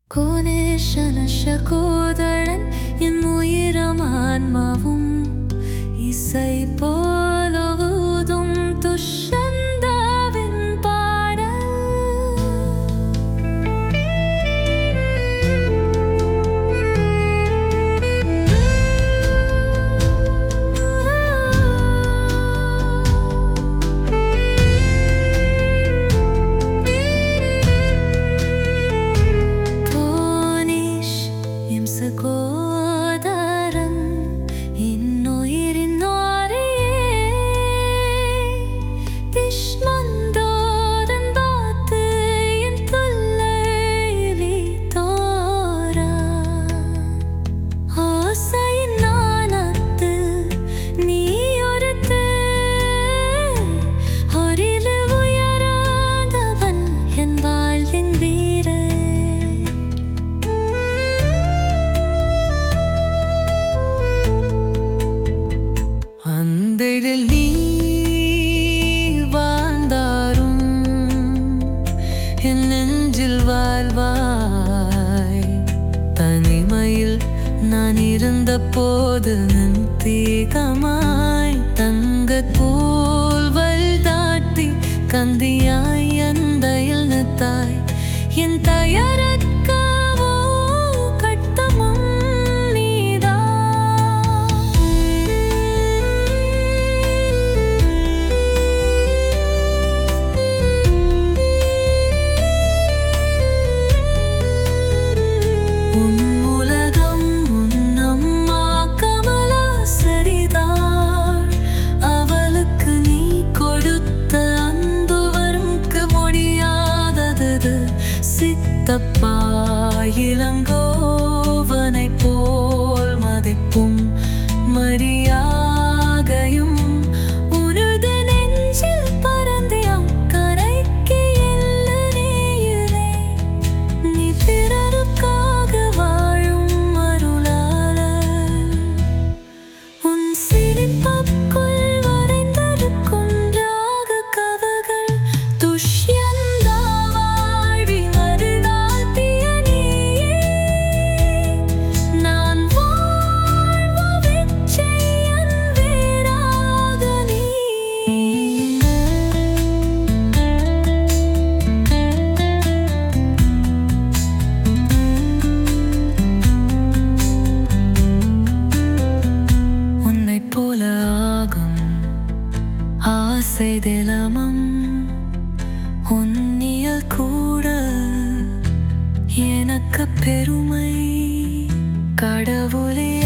கோணேஷன சகோதரன் என் உயிரம் ஆன்மாவும் இசை போலோதும் துஷந்தாவின் பாடல் போனிஷ் எம் சகோதரன் இன்னுயிரின் ஆரியே திஷ்மந்தோரன் பார்த்து என் தொல்லையிலே தோரா ஆசையின் நாணத்து நீ ஒருத்து ஒரிலு உயராதவன் என் வாழ்வின் வீரே அந்திடில் நீ வாழ்ந்தாரும் என் நெஞ்சில் வாழ்வாய் தனிமையில் நான் இருந்த போது தீகமாய் தங்கத் போல் வல்தாட்டி கந்தியாய் எந்தையில் நித்தாய் என் தயாரக்காவோ கட்டமும் உன் உலகம் உன் அம்மா கமலா சரிதார் அவளுக்கு நீ கொடுத்த அன்பு வருக்கு முடியாதது சித்தப்பா இளங்கோவனை போல் மதிப்பும் மரியாதையும் உனது நெஞ்சில் பறந்து அக்கறைக்கு எல்ல நீயிலே நீ பிறருக்காக வாழும் அருளாளர் உன் சிரிப்புக்குள் வரைந்திருக்கும் ராக கவகள் துஷ்யந்தா வாழ்வில் அருளாத்திய நீயே நான் வாழ்வு விச்சையன் வேறாக நீ உன்னைப் போல ஆகும் ஆசை திலமம் உன்னியல் கூட எனக்கு பெருமை கடவுளே